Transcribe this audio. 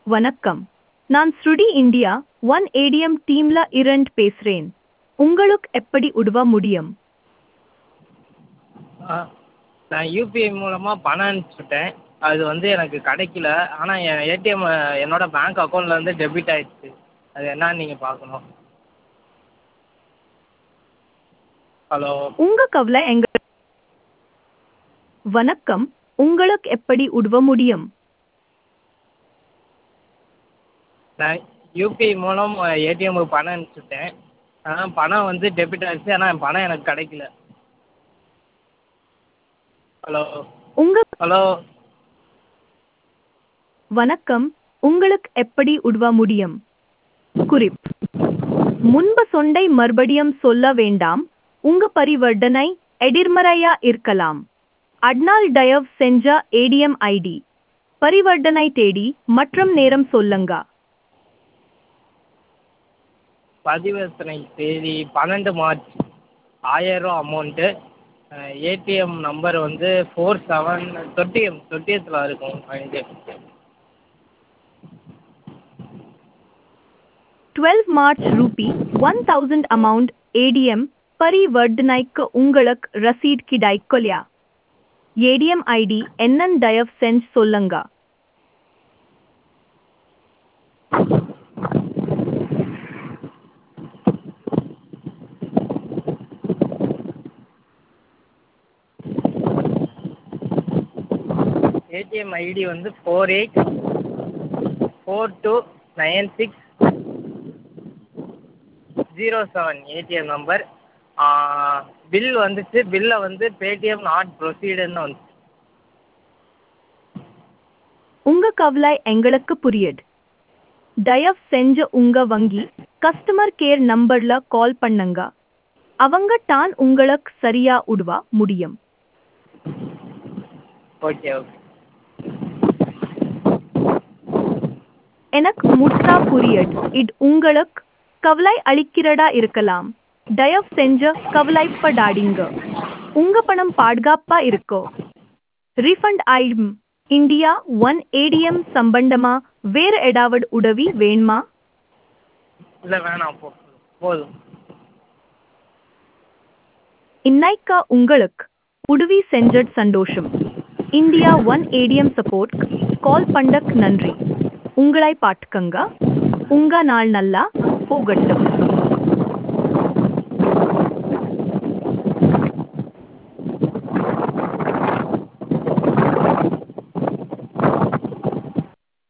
வணக்கம் நான் ஸ்ருடி இந்தியா ஒன் ஏடிஎம் டீம்ல இரண்ட் பேசுறேன் உங்களுக்கு எப்படி உதவ முடியும் ஆ நான் யூபிஐ மூலமாக பணம் அனுப்பிச்சுட்டேன் அது வந்து எனக்கு கிடைக்கல ஆனால் என் ஏடிஎம் என்னோட பேங்க் அக்கௌண்ட்லேருந்து டெபிட் ஆயிடுச்சு அது என்னன்னு நீங்கள் பார்க்கணும் ஹலோ உங்க கவலை எங்க வணக்கம் உங்களுக்கு எப்படி உதவ முடியும் நான் யூபிஐ மூலம் ஏடிஎம்முக்கு பணம் அனுப்பிச்சுட்டேன் ஆனால் பணம் வந்து டெபிட் ஆயிடுச்சு ஆனால் என் பணம் எனக்கு கிடைக்கல ஹலோ உங்க ஹலோ வணக்கம் உங்களுக்கு எப்படி உதவ முடியும் குறிப் முன்பு சொண்டை மறுபடியும் சொல்ல வேண்டாம் உங்க பரிவர்த்தனை எதிர்மறையா இருக்கலாம் அட்னால் டயவ் செஞ்ச ஏடிஎம் ஐடி பரிவர்த்தனை தேடி மற்றும் நேரம் சொல்லுங்க பரிவர்த்தனை தேதி பன்னெண்டு மார்ச் ஆயிரம் அமௌண்ட்டு ஏடிஎம் நம்பர் வந்து ஃபோர் செவன் தொட்டியம் தொட்டியத்தில் இருக்கும் இது twelve March rupee one thousand amount ATM பரிவர்த்தனைக்கு உங்களுக்கு ரசீட் கிடைக்கலையா ஏடிஎம் ஐடி என்னன்னு தயவு செஞ்சு சொல்லுங்க ஏடிஎம் ஐடி வந்து four eight four two nine six zero seven ATM number bill வந்துச்சு பில்லை வந்து பேடிஎம் நாட் ப்ரொசீடுன்னு வந்துச்சு உங்க கவலை எங்களுக்கு புரியுது தயவு செஞ்சு உங்க வங்கி கஸ்டமர் கேர் நம்பர்ல கால் பண்ணுங்க அவங்க தான் உங்களுக்கு சரியா உதவ முடியும் ஓகே ஓகே எனக்கு முற்றா புரியுது இது உங்களுக்கு கவலை அளிக்கிறதா இருக்கலாம் தயவு செஞ்சு கவலைப்படாதீங்க உங்க பணம் பாதுகாப்பா இருக்கோ ரீஃபண்ட் ஆயிடும் இந்தியா ஒன் ஏடிஎம் சம்பந்தமா வேற ஏதாவது உதவி வேணுமா இல்லை வேணாம் போ போதும் இன்னைக்கா உங்களுக்கு உதவி செஞ்சது சந்தோஷம் India one ATM support call பண்ணக் நன்றி உங்களை பாட்டுக்கங்க உங்க நாள் நல்லா போகட்டும்